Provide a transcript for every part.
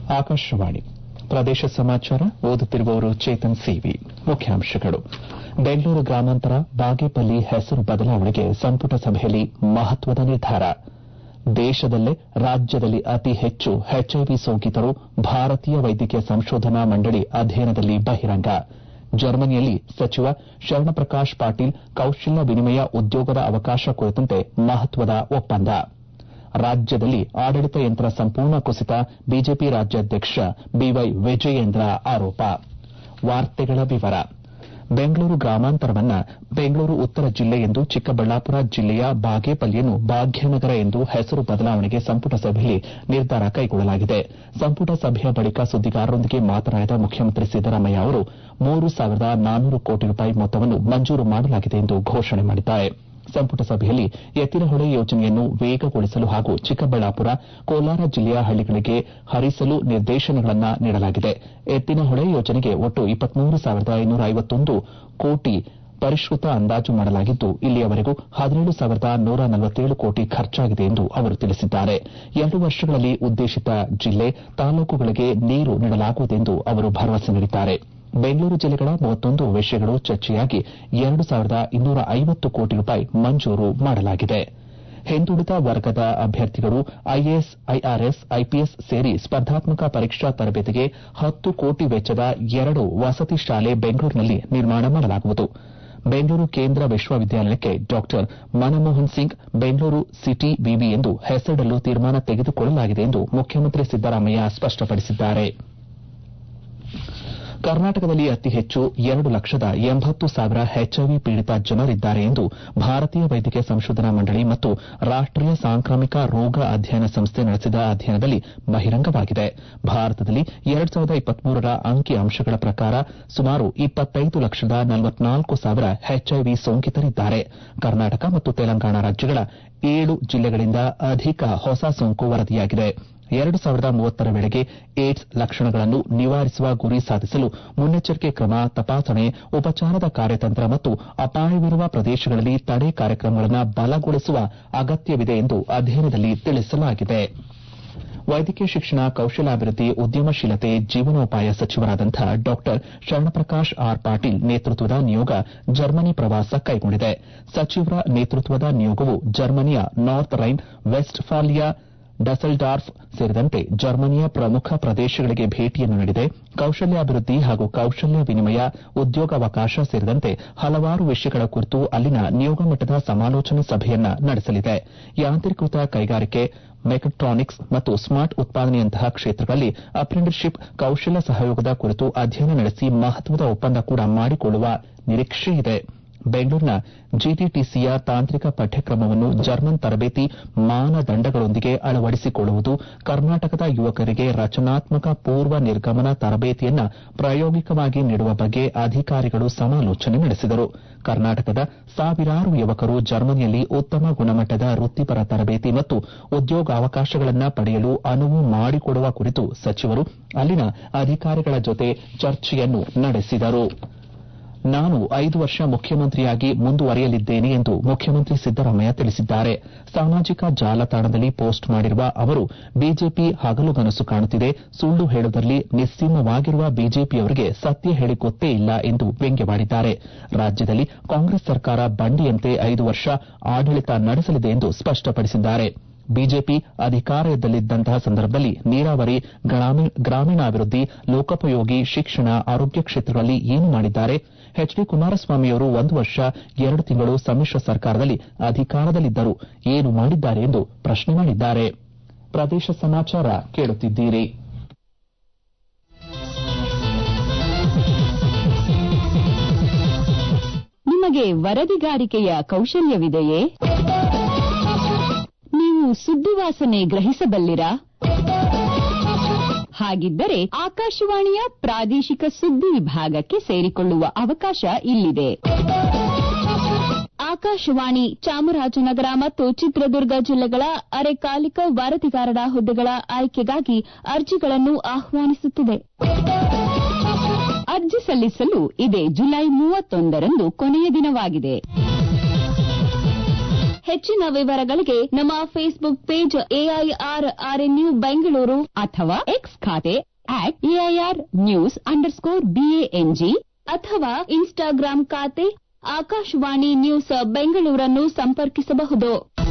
ಆಕಾಶವಾಣಿ ಪ್ರದೇಶ ಸಮಾಚಾರ ಓದುತ್ತಿರುವವರು ಚೇತನ್ ಸಿವಿ ಮುಖ್ಯಾಂಶಗಳು ಬೆಂಗಳೂರು ಗ್ರಾಮಾಂತರ ಬಾಗೇಪಲ್ಲಿ ಹೆಸರು ಬದಲಾವಣೆಗೆ ಸಂಪುಟ ಸಭೆಯಲ್ಲಿ ಮಹತ್ವದ ನಿರ್ಧಾರ ದೇಶದಲ್ಲೇ ರಾಜ್ಯದಲ್ಲಿ ಅತಿ ಹೆಚ್ಚು ಎಚ್ಐವಿ ಸೋಂಕಿತರು ಭಾರತೀಯ ವೈದ್ಯಕೀಯ ಸಂಶೋಧನಾ ಮಂಡಳಿ ಅಧ್ಯಯನದಲ್ಲಿ ಬಹಿರಂಗ ಜರ್ಮನಿಯಲ್ಲಿ ಸಚಿವ ಶರಣಪ್ರಕಾಶ್ ಪಾಟೀಲ್ ಕೌಶಲ್ಯ ವಿನಿಮಯ ಉದ್ಯೋಗದ ಅವಕಾಶ ಕುರಿತಂತೆ ಮಹತ್ವದ ಒಪ್ಪಂದ ರಾಜ್ಯದಲ್ಲಿ ಆಡಳಿತ ಯಂತ್ರ ಸಂಪೂರ್ಣ ಕುಸಿತ ಬಿಜೆಪಿ ರಾಜ್ಯಾಧ್ಯಕ್ಷ ಬಿವೈ ವಿಜಯೇಂದ್ರ ಆರೋಪ ವಾರ್ತೆಗಳ ವಿವರ ಬೆಂಗಳೂರು ಗ್ರಾಮಾಂತರವನ್ನ ಬೆಂಗಳೂರು ಉತ್ತರ ಜಿಲ್ಲೆ ಎಂದು ಚಿಕ್ಕಬಳ್ಳಾಪುರ ಜಿಲ್ಲೆಯ ಬಾಗೇಪಲ್ಲಿಯನ್ನು ಭಾಗ್ಯನಗರ ಎಂದು ಹೆಸರು ಬದಲಾವಣೆಗೆ ಸಂಪುಟ ಸಭೆಯಲ್ಲಿ ನಿರ್ಧಾರ ಕೈಗೊಳ್ಳಲಾಗಿದೆ ಸಂಪುಟ ಸಭೆಯ ಬಳಿಕ ಸುದ್ದಿಗಾರರೊಂದಿಗೆ ಮಾತನಾಡಿದ ಮುಖ್ಯಮಂತ್ರಿ ಸಿದ್ದರಾಮಯ್ಯ ಅವರು ಮೂರು ಸಾವಿರದ ನಾನ್ನೂರು ಕೋಟಿ ರೂಪಾಯಿ ಮೊತ್ತವನ್ನು ಮಂಜೂರು ಮಾಡಲಾಗಿದೆ ಎಂದು ಘೋಷಣೆ ಮಾಡಿದ್ದಾರೆ ಸಂಪುಟ ಸಭೆಯಲ್ಲಿ ಎತ್ತಿನಹೊಳೆ ಯೋಜನೆಯನ್ನು ವೇಗಗೊಳಿಸಲು ಹಾಗೂ ಚಿಕ್ಕಬಳ್ಳಾಪುರ ಕೋಲಾರ ಜಿಲ್ಲೆಯ ಹಳ್ಳಿಗಳಿಗೆ ಹರಿಸಲು ನಿರ್ದೇಶನಗಳನ್ನು ನೀಡಲಾಗಿದೆ ಎತ್ತಿನಹೊಳೆ ಯೋಜನೆಗೆ ಒಟ್ಟು ಇಪ್ಪತ್ಮೂರು ಸಾವಿರದ ಐನೂರ ಐವತ್ತೊಂದು ಕೋಟಿ ಪರಿಷ್ಕೃತ ಅಂದಾಜು ಮಾಡಲಾಗಿದ್ದು ಇಲ್ಲಿಯವರೆಗೂ ಹದಿನೇಳು ಸಾವಿರದ ನೂರ ನಲವತ್ತೇಳು ಕೋಟಿ ಖರ್ಚಾಗಿದೆ ಎಂದು ಅವರು ತಿಳಿಸಿದ್ದಾರೆ ಎರಡು ವರ್ಷಗಳಲ್ಲಿ ಉದ್ದೇಶಿತ ಜಿಲ್ಲೆ ತಾಲೂಕುಗಳಿಗೆ ನೀರು ನೀಡಲಾಗುವುದೆಂದು ಅವರು ಭರವಸೆ ನೀಡಿದ್ದಾರೆ ಬೆಂಗಳೂರು ಜಿಲ್ಲೆಗಳ ಮೂವತ್ತೊಂದು ವಿಷಯಗಳು ಚರ್ಚೆಯಾಗಿ ಎರಡು ಸಾವಿರದ ಇನ್ನೂರ ಐವತ್ತು ಕೋಟಿ ರೂಪಾಯಿ ಮಂಜೂರು ಮಾಡಲಾಗಿದೆ ಹಿಂದುಳಿದ ವರ್ಗದ ಅಭ್ಯರ್ಥಿಗಳು ಐಎಎಸ್ ಐಆರ್ಎಸ್ ಐಪಿಎಸ್ ಸೇರಿ ಸ್ಪರ್ಧಾತ್ಮಕ ಪರೀಕ್ಷಾ ತರಬೇತಿಗೆ ಹತ್ತು ಕೋಟಿ ವೆಚ್ಚದ ಎರಡು ವಸತಿ ಶಾಲೆ ಬೆಂಗಳೂರಿನಲ್ಲಿ ನಿರ್ಮಾಣ ಮಾಡಲಾಗುವುದು ಬೆಂಗಳೂರು ಕೇಂದ್ರ ವಿಶ್ವವಿದ್ಯಾಲಯಕ್ಕೆ ಡಾ ಮನಮೋಹನ್ ಸಿಂಗ್ ಬೆಂಗಳೂರು ಸಿಟಿ ವಿವಿ ಎಂದು ಹೆಸರಿಡಲು ತೀರ್ಮಾನ ತೆಗೆದುಕೊಳ್ಳಲಾಗಿದೆ ಎಂದು ಮುಖ್ಯಮಂತ್ರಿ ಸಿದ್ದರಾಮಯ್ಯ ಸ್ಪಷ್ಟಪಡಿಸಿದ್ದಾರೆ ಕರ್ನಾಟಕದಲ್ಲಿ ಅತಿ ಹೆಚ್ಚು ಎರಡು ಲಕ್ಷದ ಎಂಬತ್ತು ಸಾವಿರ ಎಚ್ಐವಿ ಪೀಡಿತ ಜನರಿದ್ದಾರೆ ಎಂದು ಭಾರತೀಯ ವೈದ್ಯಕೀಯ ಸಂಶೋಧನಾ ಮಂಡಳಿ ಮತ್ತು ರಾಷ್ಟೀಯ ಸಾಂಕ್ರಾಮಿಕ ರೋಗ ಅಧ್ಯಯನ ಸಂಸ್ಥೆ ನಡೆಸಿದ ಅಧ್ಯಯನದಲ್ಲಿ ಬಹಿರಂಗವಾಗಿದೆ ಭಾರತದಲ್ಲಿ ಎರಡು ಸಾವಿರದ ಇಪ್ಪತ್ಮೂರರ ಅಂಕಿ ಅಂಶಗಳ ಪ್ರಕಾರ ಸುಮಾರು ಇಪ್ಪತ್ತೈದು ಲಕ್ಷದ ನಲವತ್ನಾಲ್ಕು ಸಾವಿರ ಎಚ್ಐವಿ ಸೋಂಕಿತರಿದ್ದಾರೆ ಕರ್ನಾಟಕ ಮತ್ತು ತೆಲಂಗಾಣ ರಾಜ್ಯಗಳ ಏಳು ಜಿಲ್ಲೆಗಳಿಂದ ಅಧಿಕ ಹೊಸ ಸೋಂಕು ವರದಿಯಾಗಿದೆ ಎರಡು ಸಾವಿರದ ಮೂವತ್ತರ ವೇಳೆಗೆ ಏಡ್ಸ್ ಲಕ್ಷಣಗಳನ್ನು ನಿವಾರಿಸುವ ಗುರಿ ಸಾಧಿಸಲು ಮುನ್ನೆಚ್ಚರಿಕೆ ಕ್ರಮ ತಪಾಸಣೆ ಉಪಚಾರದ ಕಾರ್ಯತಂತ್ರ ಮತ್ತು ಅಪಾಯವಿರುವ ಪ್ರದೇಶಗಳಲ್ಲಿ ತಡೆ ಕಾರ್ಯಕ್ರಮಗಳನ್ನು ಬಲಗೊಳಿಸುವ ಅಗತ್ಯವಿದೆ ಎಂದು ಅಧ್ಯಯನದಲ್ಲಿ ತಿಳಿಸಲಾಗಿದೆ ವೈದ್ಯಕೀಯ ಶಿಕ್ಷಣ ಕೌಶಲ್ಯಾಭಿವೃದ್ಧಿ ಉದ್ಯಮಶೀಲತೆ ಜೀವನೋಪಾಯ ಸಚಿವರಾದಂಥ ಡಾ ಶರಣಪ್ರಕಾಶ್ ಆರ್ ಪಾಟೀಲ್ ನೇತೃತ್ವದ ನಿಯೋಗ ಜರ್ಮನಿ ಪ್ರವಾಸ ಕೈಗೊಂಡಿದೆ ಸಚಿವರ ನೇತೃತ್ವದ ನಿಯೋಗವು ಜರ್ಮನಿಯ ನಾರ್ತ್ ರೈನ್ ವೆಸ್ಟ್ಫಾಲಿಯಾ ಡಸೆಲ್ಡಾರ್ಫ್ ಸೇರಿದಂತೆ ಜರ್ಮನಿಯ ಪ್ರಮುಖ ಪ್ರದೇಶಗಳಿಗೆ ಭೇಟಿಯನ್ನು ನೀಡಿದೆ ಕೌಶಲ್ಯಾಭಿವೃದ್ಧಿ ಹಾಗೂ ಕೌಶಲ್ಯ ವಿನಿಮಯ ಉದ್ಯೋಗಾವಕಾಶ ಸೇರಿದಂತೆ ಹಲವಾರು ವಿಷಯಗಳ ಕುರಿತು ಅಲ್ಲಿನ ನಿಯೋಗ ಮಟ್ಟದ ಸಮಾಲೋಚನಾ ಸಭೆಯನ್ನ ನಡೆಸಲಿದೆ ಯಾಂತ್ರೀಕೃತ ಕೈಗಾರಿಕೆ ಮೆಕಟ್ರಾನಿಕ್ಸ್ ಮತ್ತು ಸ್ಮಾರ್ಟ್ ಉತ್ಪಾದನೆಯಂತಹ ಕ್ಷೇತ್ರಗಳಲ್ಲಿ ಅಪ್ರೆಂಟಿಸ್ಶಿಪ್ ಕೌಶಲ್ಯ ಸಹಯೋಗದ ಕುರಿತು ಅಧ್ಯಯನ ನಡೆಸಿ ಮಹತ್ವದ ಒಪ್ಪಂದ ಕೂಡ ಮಾಡಿಕೊಳ್ಳುವ ನಿರೀಕ್ಷೆಯಿದೆ ಬೆಂಗಳೂರಿನ ಜಿಟಿಟಿಸಿಯ ತಾಂತ್ರಿಕ ಪಠ್ಯಕ್ರಮವನ್ನು ಜರ್ಮನ್ ತರಬೇತಿ ಮಾನದಂಡಗಳೊಂದಿಗೆ ಅಳವಡಿಸಿಕೊಳ್ಳುವುದು ಕರ್ನಾಟಕದ ಯುವಕರಿಗೆ ರಚನಾತ್ಮಕ ಪೂರ್ವ ನಿರ್ಗಮನ ತರಬೇತಿಯನ್ನ ಪ್ರಾಯೋಗಿಕವಾಗಿ ನೀಡುವ ಬಗ್ಗೆ ಅಧಿಕಾರಿಗಳು ಸಮಾಲೋಚನೆ ನಡೆಸಿದರು ಕರ್ನಾಟಕದ ಸಾವಿರಾರು ಯುವಕರು ಜರ್ಮನಿಯಲ್ಲಿ ಉತ್ತಮ ಗುಣಮಟ್ಟದ ವೃತ್ತಿಪರ ತರಬೇತಿ ಮತ್ತು ಉದ್ಯೋಗಾವಕಾಶಗಳನ್ನು ಪಡೆಯಲು ಅನುವು ಮಾಡಿಕೊಡುವ ಕುರಿತು ಸಚಿವರು ಅಲ್ಲಿನ ಅಧಿಕಾರಿಗಳ ಜೊತೆ ಚರ್ಚೆಯನ್ನು ನಡೆಸಿದರು ನಾನು ಐದು ವರ್ಷ ಮುಖ್ಯಮಂತ್ರಿಯಾಗಿ ಮುಂದುವರಿಯಲಿದ್ದೇನೆ ಎಂದು ಮುಖ್ಯಮಂತ್ರಿ ಸಿದ್ದರಾಮಯ್ಯ ತಿಳಿಸಿದ್ದಾರೆ ಸಾಮಾಜಿಕ ಜಾಲತಾಣದಲ್ಲಿ ಪೋಸ್ಟ್ ಮಾಡಿರುವ ಅವರು ಬಿಜೆಪಿ ಹಗಲುಗನಸು ಕಾಣುತ್ತಿದೆ ಸುಳ್ಳು ಹೇಳುವುದರಲ್ಲಿ ನಿಸ್ಸೀಮವಾಗಿರುವ ಬಿಜೆಪಿಯವರಿಗೆ ಸತ್ಯ ಹೇಳಿ ಗೊತ್ತೇ ಇಲ್ಲ ಎಂದು ವ್ಯಂಗ್ಯವಾಡಿದ್ದಾರೆ ರಾಜ್ಯದಲ್ಲಿ ಕಾಂಗ್ರೆಸ್ ಸರ್ಕಾರ ಬಂಡಿಯಂತೆ ಐದು ವರ್ಷ ಆಡಳಿತ ನಡೆಸಲಿದೆ ಎಂದು ಸ್ಪಷ್ಟಪಡಿಸಿದ್ದಾರೆ ಬಿಜೆಪಿ ಅಧಿಕಾರದಲ್ಲಿದ್ದಂತಹ ಸಂದರ್ಭದಲ್ಲಿ ನೀರಾವರಿ ಗ್ರಾಮೀಣಾಭಿವೃದ್ಧಿ ಲೋಕೋಪಯೋಗಿ ಶಿಕ್ಷಣ ಆರೋಗ್ಯ ಕ್ಷೇತ್ರಗಳಲ್ಲಿ ಏನು ಮಾಡಿದ್ದಾರೆ ಎಚ್ ಡಿ ಕುಮಾರಸ್ವಾಮಿಯವರು ಒಂದು ವರ್ಷ ಎರಡು ತಿಂಗಳು ಸಮ್ಮಿಶ್ರ ಸರ್ಕಾರದಲ್ಲಿ ಅಧಿಕಾರದಲ್ಲಿದ್ದರು ಏನು ಮಾಡಿದ್ದಾರೆ ಎಂದು ಪ್ರಶ್ನೆ ಮಾಡಿದ್ದಾರೆ ಪ್ರದೇಶ ಸಮಾಚಾರ ಕೇಳುತ್ತಿದ್ದೀರಿ ನಿಮಗೆ ವರದಿಗಾರಿಕೆಯ ಕೌಶಲ್ಯವಿದೆಯೇ ನೀವು ಸುದ್ದಿವಾಸನೆ ಗ್ರಹಿಸಬಲ್ಲಿರಾ ಹಾಗಿದ್ದರೆ ಆಕಾಶವಾಣಿಯ ಪ್ರಾದೇಶಿಕ ಸುದ್ದಿ ವಿಭಾಗಕ್ಕೆ ಸೇರಿಕೊಳ್ಳುವ ಅವಕಾಶ ಇಲ್ಲಿದೆ ಆಕಾಶವಾಣಿ ಚಾಮರಾಜನಗರ ಮತ್ತು ಚಿತ್ರದುರ್ಗ ಜಿಲ್ಲೆಗಳ ಅರೆಕಾಲಿಕ ವರದಿಗಾರರ ಹುದ್ದೆಗಳ ಆಯ್ಕೆಗಾಗಿ ಅರ್ಜಿಗಳನ್ನು ಆಹ್ವಾನಿಸುತ್ತಿದೆ ಅರ್ಜಿ ಸಲ್ಲಿಸಲು ಇದೇ ಜುಲೈ ಮೂವತ್ತೊಂದರಂದು ಕೊನೆಯ ದಿನವಾಗಿದೆ ಹೆಚ್ಚಿನ ವಿವರಗಳಿಗೆ ನಮ್ಮ Facebook page AIR RNU Bengaluru ಅಥವಾ ಎಕ್ಸ್ ಖಾತೆ at AIR news underscore BANG ಅಥವಾ ಇನ್ಸ್ಟಾಗ್ರಾಂ ಖಾತೆ ಆಕಾಶವಾಣಿ ನ್ಯೂಸ್ ಬೆಂಗಳೂರನ್ನು ಸಂಪರ್ಕಿಸಬಹುದು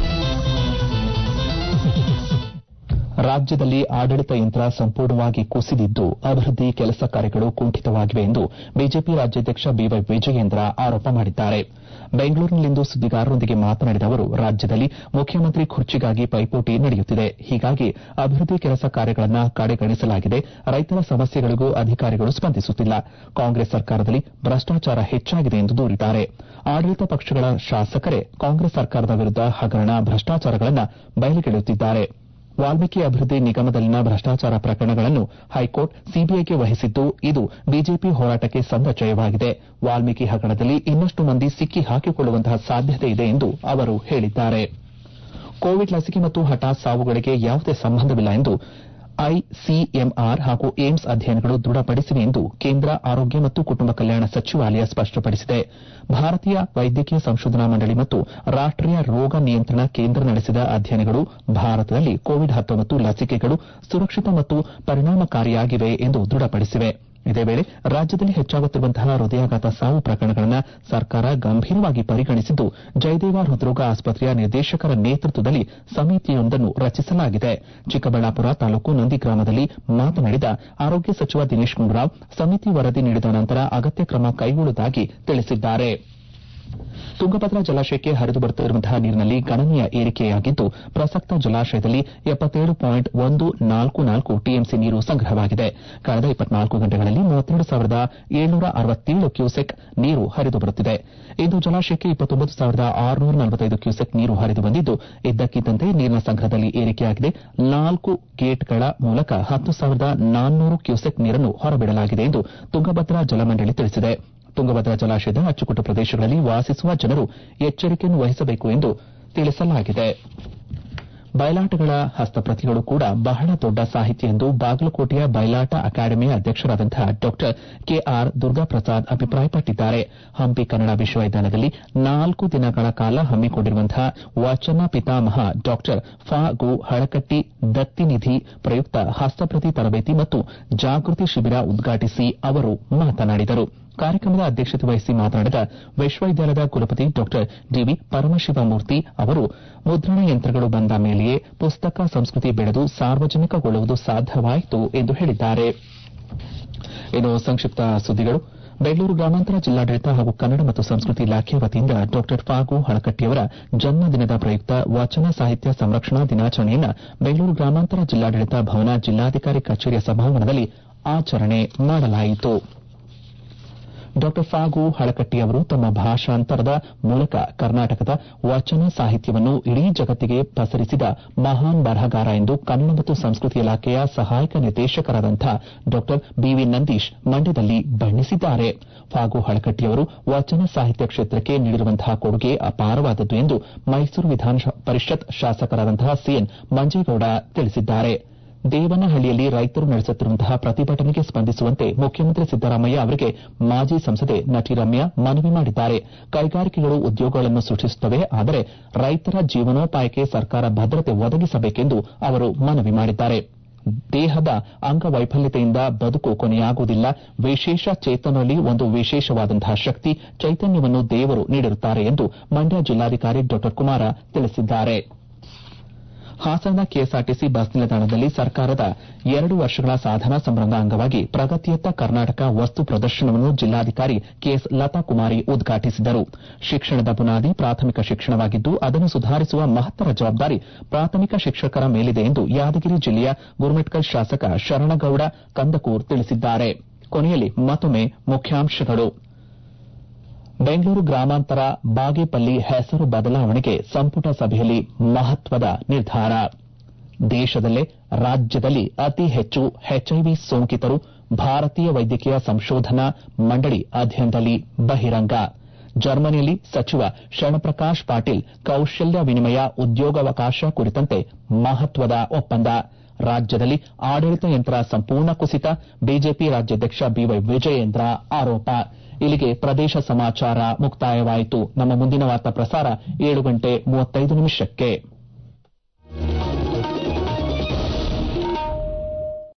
ರಾಜ್ಯದಲ್ಲಿ ಆಡಳಿತ ಯಂತ್ರ ಸಂಪೂರ್ಣವಾಗಿ ಕುಸಿದಿದ್ದು ಅಭಿವೃದ್ಧಿ ಕೆಲಸ ಕಾರ್ಯಗಳು ಕುಂಠಿತವಾಗಿವೆ ಎಂದು ಬಿಜೆಪಿ ರಾಜ್ಯಾಧ್ಯಕ್ಷ ಬಿವೈ ವಿಜಯೇಂದ್ರ ಆರೋಪ ಮಾಡಿದ್ದಾರೆ ಬೆಂಗಳೂರಿನಲ್ಲಿಂದು ಸುದ್ದಿಗಾರರೊಂದಿಗೆ ಮಾತನಾಡಿದ ಅವರು ರಾಜ್ಯದಲ್ಲಿ ಮುಖ್ಯಮಂತ್ರಿ ಖುರ್ಚಿಗಾಗಿ ಪೈಪೋಟಿ ನಡೆಯುತ್ತಿದೆ ಹೀಗಾಗಿ ಅಭಿವೃದ್ಧಿ ಕೆಲಸ ಕಾರ್ಯಗಳನ್ನು ಕಡೆಗಣಿಸಲಾಗಿದೆ ರೈತರ ಸಮಸ್ಯೆಗಳಿಗೂ ಅಧಿಕಾರಿಗಳು ಸ್ಪಂದಿಸುತ್ತಿಲ್ಲ ಕಾಂಗ್ರೆಸ್ ಸರ್ಕಾರದಲ್ಲಿ ಭ್ರಷ್ಟಾಚಾರ ಹೆಚ್ಚಾಗಿದೆ ಎಂದು ದೂರಿದ್ದಾರೆ ಆಡಳಿತ ಪಕ್ಷಗಳ ಶಾಸಕರೇ ಕಾಂಗ್ರೆಸ್ ಸರ್ಕಾರದ ವಿರುದ್ದ ಹಗರಣ ಭ್ರಷ್ಟಾಚಾರಗಳನ್ನು ಬಯಲಿಗೆಳೆಯುತ್ತಿದ್ದಾರೆ ವಾಲ್ಮೀಕಿ ಅಭಿವೃದ್ಧಿ ನಿಗಮದಲ್ಲಿನ ಭ್ರಷ್ಟಾಚಾರ ಪ್ರಕರಣಗಳನ್ನು ಹೈಕೋರ್ಟ್ ಸಿಬಿಐಗೆ ವಹಿಸಿದ್ದು ಇದು ಬಿಜೆಪಿ ಹೋರಾಟಕ್ಕೆ ಸಂದ ಜಯವಾಗಿದೆ ವಾಲ್ಮೀಕಿ ಹಗರಣದಲ್ಲಿ ಇನ್ನಷ್ಟು ಮಂದಿ ಸಿಕ್ಕಿ ಹಾಕಿಕೊಳ್ಳುವಂತಹ ಸಾಧ್ಯತೆ ಇದೆ ಎಂದು ಅವರು ಹೇಳಿದ್ದಾರೆ ಕೋವಿಡ್ ಲಸಿಕೆ ಮತ್ತು ಹಠಾತ್ ಸಾವುಗಳಿಗೆ ಯಾವುದೇ ಸಂಬಂಧವಿಲ್ಲ ಎಂದು ಐಸಿಎಂಆರ್ ಹಾಗೂ ಏಮ್ಸ್ ಅಧ್ಯಯನಗಳು ದೃಢಪಡಿಸಿವೆ ಎಂದು ಕೇಂದ್ರ ಆರೋಗ್ಯ ಮತ್ತು ಕುಟುಂಬ ಕಲ್ಯಾಣ ಸಚಿವಾಲಯ ಸ್ಪಷ್ಟಪಡಿಸಿದೆ ಭಾರತೀಯ ವೈದ್ಯಕೀಯ ಸಂಶೋಧನಾ ಮಂಡಳಿ ಮತ್ತು ರಾಷ್ಟೀಯ ರೋಗ ನಿಯಂತ್ರಣ ಕೇಂದ್ರ ನಡೆಸಿದ ಅಧ್ಯಯನಗಳು ಭಾರತದಲ್ಲಿ ಕೋವಿಡ್ ಲಸಿಕೆಗಳು ಸುರಕ್ಷಿತ ಮತ್ತು ಪರಿಣಾಮಕಾರಿಯಾಗಿವೆ ಎಂದು ದೃಢಪಡಿಸಿವೆ ಇದೇ ವೇಳೆ ರಾಜ್ಯದಲ್ಲಿ ಹೆಚ್ಚಾಗುತ್ತಿರುವಂತಹ ಹೃದಯಾಘಾತ ಸಾವು ಪ್ರಕರಣಗಳನ್ನು ಸರ್ಕಾರ ಗಂಭೀರವಾಗಿ ಪರಿಗಣಿಸಿದ್ದು ಜಯದೇವ ಹೃದ್ರೋಗ ಆಸ್ಪತ್ರೆಯ ನಿರ್ದೇಶಕರ ನೇತೃತ್ವದಲ್ಲಿ ಸಮಿತಿಯೊಂದನ್ನು ರಚಿಸಲಾಗಿದೆ ಚಿಕ್ಕಬಳ್ಳಾಪುರ ತಾಲೂಕು ನಂದಿ ಗ್ರಾಮದಲ್ಲಿ ಮಾತನಾಡಿದ ಆರೋಗ್ಯ ಸಚಿವ ದಿನೇಶ್ ಗುಂಡೂರಾವ್ ಸಮಿತಿ ವರದಿ ನೀಡಿದ ನಂತರ ಅಗತ್ಯ ಕ್ರಮ ಕೈಗೊಳ್ಳುವುದಾಗಿ ತಿಳಿಸಿದ್ದಾರೆ ತುಂಗಭದ್ರಾ ಜಲಾಶಯಕ್ಕೆ ಹರಿದು ಬರುತ್ತಿರುವಂತಹ ನೀರಿನಲ್ಲಿ ಗಣನೀಯ ಏರಿಕೆಯಾಗಿದ್ದು ಪ್ರಸಕ್ತ ಜಲಾಶಯದಲ್ಲಿ ಎಪ್ಪತ್ತೇಳು ಪಾಯಿಂಟ್ ಒಂದು ನಾಲ್ಕು ನಾಲ್ಕು ಟಿಎಂಸಿ ನೀರು ಸಂಗ್ರಹವಾಗಿದೆ ಕಳೆದ ಇಪ್ಪತ್ನಾಲ್ಕು ಗಂಟೆಗಳಲ್ಲಿ ಮೂವತ್ತೆರಡು ಸಾವಿರದ ಏಳ್ನೂರ ಅರವತ್ತೇಳು ಕ್ಯೂಸೆಕ್ ನೀರು ಹರಿದು ಬರುತ್ತಿದೆ ಇಂದು ಜಲಾಶಯಕ್ಕೆ ಇಪ್ಪತ್ತೊಂಬತ್ತು ಸಾವಿರದ ಆರುನೂರ ನಲವತ್ತೈದು ಕ್ಯೂಸೆಕ್ ನೀರು ಹರಿದು ಬಂದಿದ್ದು ಇದ್ದಕ್ಕಿದ್ದಂತೆ ನೀರಿನ ಸಂಗ್ರಹದಲ್ಲಿ ಏರಿಕೆಯಾಗಿದೆ ನಾಲ್ಕು ಗೇಟ್ಗಳ ಮೂಲಕ ಹತ್ತು ಸಾವಿರದ ನಾನ್ನೂರು ಕ್ಯೂಸೆಕ್ ನೀರನ್ನು ಹೊರಬಿಡಲಾಗಿದೆ ಎಂದು ತುಂಗಭದ್ರಾ ಜಲಮಂಡಳಿ ತಿಳಿಸಿದೆ ತುಂಗಭದ್ರಾ ಜಲಾಶಯದ ಅಚ್ಚುಕಟ್ಟು ಪ್ರದೇಶಗಳಲ್ಲಿ ವಾಸಿಸುವ ಜನರು ಎಚ್ಚರಿಕೆಯನ್ನು ವಹಿಸಬೇಕು ಎಂದು ತಿಳಿಸಲಾಗಿದೆ ಬಯಲಾಟಗಳ ಹಸ್ತಪ್ರತಿಗಳು ಕೂಡ ಬಹಳ ದೊಡ್ಡ ಸಾಹಿತ್ಯ ಎಂದು ಬಾಗಲಕೋಟೆಯ ಬಯಲಾಟ ಅಕಾಡೆಮಿಯ ಅಧ್ಯಕ್ಷರಾದಂತಹ ಡಾ ಕೆಆರ್ ದುರ್ಗಾಪ್ರಸಾದ್ ಅಭಿಪ್ರಾಯಪಟ್ಟಿದ್ದಾರೆ ಹಂಪಿ ಕನ್ನಡ ವಿಶ್ವವಿದ್ಯಾಲಯದಲ್ಲಿ ನಾಲ್ಕು ದಿನಗಳ ಕಾಲ ಹಮ್ಮಿಕೊಂಡಿರುವಂತಹ ವಚನ ಪಿತಾಮಹ ಡಾ ಫ ಗು ಹಳಕಟ್ಟಿ ದತ್ತಿನಿಧಿ ಪ್ರಯುಕ್ತ ಹಸ್ತಪ್ರತಿ ತರಬೇತಿ ಮತ್ತು ಜಾಗೃತಿ ಶಿಬಿರ ಉದ್ಘಾಟಿಸಿ ಅವರು ಮಾತನಾಡಿದರು ಕಾರ್ಯಕ್ರಮದ ಅಧ್ಯಕ್ಷತೆ ವಹಿಸಿ ಮಾತನಾಡಿದ ವಿಶ್ವವಿದ್ಯಾಲಯದ ಕುಲಪತಿ ಡಾ ಡಿವಿ ಪರಮಶಿವಮೂರ್ತಿ ಅವರು ಮುದ್ರಣ ಯಂತ್ರಗಳು ಬಂದ ಮೇಲೆಯೇ ಪುಸ್ತಕ ಸಂಸ್ಕೃತಿ ಬೆಳೆದು ಸಾರ್ವಜನಿಕಗೊಳ್ಳುವುದು ಸಾಧ್ಯವಾಯಿತು ಎಂದು ಹೇಳಿದ್ದಾರೆ ಇನ್ನು ಸಂಕ್ಷಿಪ್ತ ಸುದ್ದಿಗಳು ಬೆಂಗಳೂರು ಗ್ರಾಮಾಂತರ ಜಿಲ್ಲಾಡಳಿತ ಹಾಗೂ ಕನ್ನಡ ಮತ್ತು ಸಂಸ್ಕೃತಿ ಇಲಾಖೆ ವತಿಯಿಂದ ಡಾ ಫಾಗು ಹಳಕಟ್ಟಿಯವರ ಜನ್ಮದಿನದ ಪ್ರಯುಕ್ತ ವಚನ ಸಾಹಿತ್ಯ ಸಂರಕ್ಷಣಾ ದಿನಾಚರಣೆಯನ್ನು ಬೆಂಗಳೂರು ಗ್ರಾಮಾಂತರ ಜಿಲ್ಲಾಡಳಿತ ಭವನ ಜಿಲ್ಲಾಧಿಕಾರಿ ಕಚೇರಿಯ ಸಭಾಂಗಣದಲ್ಲಿ ಆಚರಣೆ ಮಾಡಲಾಯಿತು ಡಾ ಫಾಗು ಹಳಕಟ್ಟಿ ಅವರು ತಮ್ಮ ಭಾಷಾಂತರದ ಮೂಲಕ ಕರ್ನಾಟಕದ ವಚನ ಸಾಹಿತ್ಯವನ್ನು ಇಡೀ ಜಗತ್ತಿಗೆ ಪಸರಿಸಿದ ಮಹಾನ್ ಬರಹಗಾರ ಎಂದು ಕನ್ನಡ ಮತ್ತು ಸಂಸ್ಕೃತಿ ಇಲಾಖೆಯ ಸಹಾಯಕ ನಿರ್ದೇಶಕರಾದಂತಹ ಡಾ ಬಿವಿ ನಂದೀಶ್ ಮಂಡ್ಯದಲ್ಲಿ ಬಣ್ಣಿಸಿದ್ದಾರೆ ಫಾಗು ಹಳಕಟ್ಟಿಯವರು ವಚನ ಸಾಹಿತ್ಯ ಕ್ಷೇತ್ರಕ್ಕೆ ನೀಡಿರುವಂತಹ ಕೊಡುಗೆ ಅಪಾರವಾದದ್ದು ಎಂದು ಮೈಸೂರು ವಿಧಾನ ಪರಿಷತ್ ಶಾಸಕರಾದಂತಹ ಸಿಎನ್ ಮಂಜೇಗೌಡ ತಿಳಿಸಿದ್ದಾರೆ ದೇವನಹಳ್ಳಿಯಲ್ಲಿ ರೈತರು ನಡೆಸುತ್ತಿರುವಂತಹ ಪ್ರತಿಭಟನೆಗೆ ಸ್ಪಂದಿಸುವಂತೆ ಮುಖ್ಯಮಂತ್ರಿ ಸಿದ್ದರಾಮಯ್ಯ ಅವರಿಗೆ ಮಾಜಿ ಸಂಸದೆ ನಟಿ ರಮ್ಯಾ ಮನವಿ ಮಾಡಿದ್ದಾರೆ ಕೈಗಾರಿಕೆಗಳು ಉದ್ಯೋಗಗಳನ್ನು ಸೃಷ್ಟಿಸುತ್ತವೆ ಆದರೆ ರೈತರ ಜೀವನೋಪಾಯಕ್ಕೆ ಸರ್ಕಾರ ಭದ್ರತೆ ಒದಗಿಸಬೇಕೆಂದು ಅವರು ಮನವಿ ಮಾಡಿದ್ದಾರೆ ದೇಹದ ಅಂಗವೈಫಲ್ಯತೆಯಿಂದ ಬದುಕು ಕೊನೆಯಾಗುವುದಿಲ್ಲ ವಿಶೇಷ ಚೇತನರಲ್ಲಿ ಒಂದು ವಿಶೇಷವಾದಂತಹ ಶಕ್ತಿ ಚೈತನ್ಯವನ್ನು ದೇವರು ನೀಡಿರುತ್ತಾರೆ ಎಂದು ಮಂಡ್ಯ ಜಿಲ್ಲಾಧಿಕಾರಿ ಡಾ ಕುಮಾರ ತಿಳಿಸಿದ್ದಾರೆ ಹಾಸನದ ಕೆಎಸ್ಆರ್ಟಿಸಿ ಬಸ್ ನಿಲ್ದಾಣದಲ್ಲಿ ಸರ್ಕಾರದ ಎರಡು ವರ್ಷಗಳ ಸಾಧನಾ ಸಂಭ್ರಮದ ಅಂಗವಾಗಿ ಪ್ರಗತಿಯತ್ತ ಕರ್ನಾಟಕ ವಸ್ತು ಪ್ರದರ್ಶನವನ್ನು ಜಿಲ್ಲಾಧಿಕಾರಿ ಕೆಎಸ್ ಲತಾಕುಮಾರಿ ಉದ್ಘಾಟಿಸಿದರು ಶಿಕ್ಷಣದ ಬುನಾದಿ ಪ್ರಾಥಮಿಕ ಶಿಕ್ಷಣವಾಗಿದ್ದು ಅದನ್ನು ಸುಧಾರಿಸುವ ಮಹತ್ತರ ಜವಾಬ್ದಾರಿ ಪ್ರಾಥಮಿಕ ಶಿಕ್ಷಕರ ಮೇಲಿದೆ ಎಂದು ಯಾದಗಿರಿ ಜಿಲ್ಲೆಯ ಗುರುಮಿಟ್ಕಲ್ ಶಾಸಕ ಶರಣಗೌಡ ಕಂದಕೂರ್ ತಿಳಿಸಿದ್ದಾರೆ ಕೊನೆಯಲ್ಲಿ ಮತ್ತೊಮ್ಮೆ ಮುಖ್ಯಾಂಶಗಳು ಬೆಂಗಳೂರು ಗ್ರಾಮಾಂತರ ಬಾಗೇಪಲ್ಲಿ ಹೆಸರು ಬದಲಾವಣೆಗೆ ಸಂಪುಟ ಸಭೆಯಲ್ಲಿ ಮಹತ್ವದ ನಿರ್ಧಾರ ದೇಶದಲ್ಲೇ ರಾಜ್ಯದಲ್ಲಿ ಅತಿ ಹೆಚ್ಚು ಎಚ್ಐವಿ ಸೋಂಕಿತರು ಭಾರತೀಯ ವೈದ್ಯಕೀಯ ಸಂಶೋಧನಾ ಮಂಡಳಿ ಅಧ್ಯಯನದಲ್ಲಿ ಬಹಿರಂಗ ಜರ್ಮನಿಯಲ್ಲಿ ಸಚಿವ ಶರಣಪ್ರಕಾಶ್ ಪಾಟೀಲ್ ಕೌಶಲ್ಯ ವಿನಿಮಯ ಉದ್ಯೋಗಾವಕಾಶ ಕುರಿತಂತೆ ಮಹತ್ವದ ಒಪ್ಪಂದ ರಾಜ್ಯದಲ್ಲಿ ಆಡಳಿತ ಯಂತ್ರ ಸಂಪೂರ್ಣ ಕುಸಿತ ಬಿಜೆಪಿ ರಾಜ್ಯಾಧ್ಯಕ್ಷ ಬಿವೈ ವಿಜಯೇಂದ್ರ ಆರೋಪ ಇಲ್ಲಿಗೆ ಪ್ರದೇಶ ಸಮಾಚಾರ ಮುಕ್ತಾಯವಾಯಿತು ನಮ್ಮ ಮುಂದಿನ ವಾರ್ತಾ ಪ್ರಸಾರ ಏಳು ಗಂಟೆ ಮೂವತ್ತೈದು ನಿಮಿಷಕ್ಕೆ